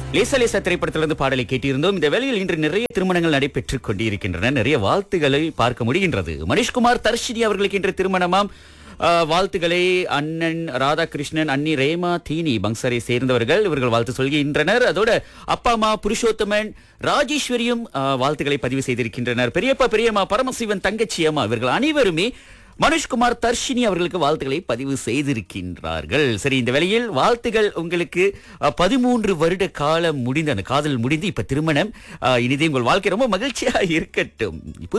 லேசா லேசா திரைப்படத்திலிருந்து பாடலை கேட்டிருந்தோம் இந்த வேளையில் இன்று நிறைய திருமணங்கள் நடைபெற்றுக் கொண்டிருக்கின்றன நிறைய வாழ்த்துக்களை பார்க்க முடிகின்றது மணிஷ்குமார் தர்ஷினி அவர்களுக்கு இன்று திருமணமாம் ஆஹ், வாழ்த்துக்களை அண்ணன் ராதாகிருஷ்ணன் அண்ணி ரேமா தீனி பங்சரை சேர்ந்தவர்கள் இவர்கள் வாழ்த்து சொல்கின்றனர் அதோட அப்பா அம்மா புருஷோத்தமன் ராஜேஸ்வரியும் ஆஹ், வாழ்த்துக்களை பதிவு செய்திருக்கின்றனர் பெரியப்பா பெரியம்மா பரமசிவன் தங்கச்சி அம்மா இவர்கள் அனைவருமே மனுஷ்குமார் தர்ஷினி அவர்களுக்கு வாழ்த்துக்களை பதிவு செய்திருக்கின்றார்கள் சரி இந்த வேளையில் வாழ்த்துகள் உங்களுக்கு அஹ், பதிமூன்று வருட காலம் முடிந்த அந்த காதல் முடிந்து இப்ப திருமணம் அஹ், இனிதே உங்கள் வாழ்க்கை ரொம்ப மகிழ்ச்சியா இருக்கட்டும்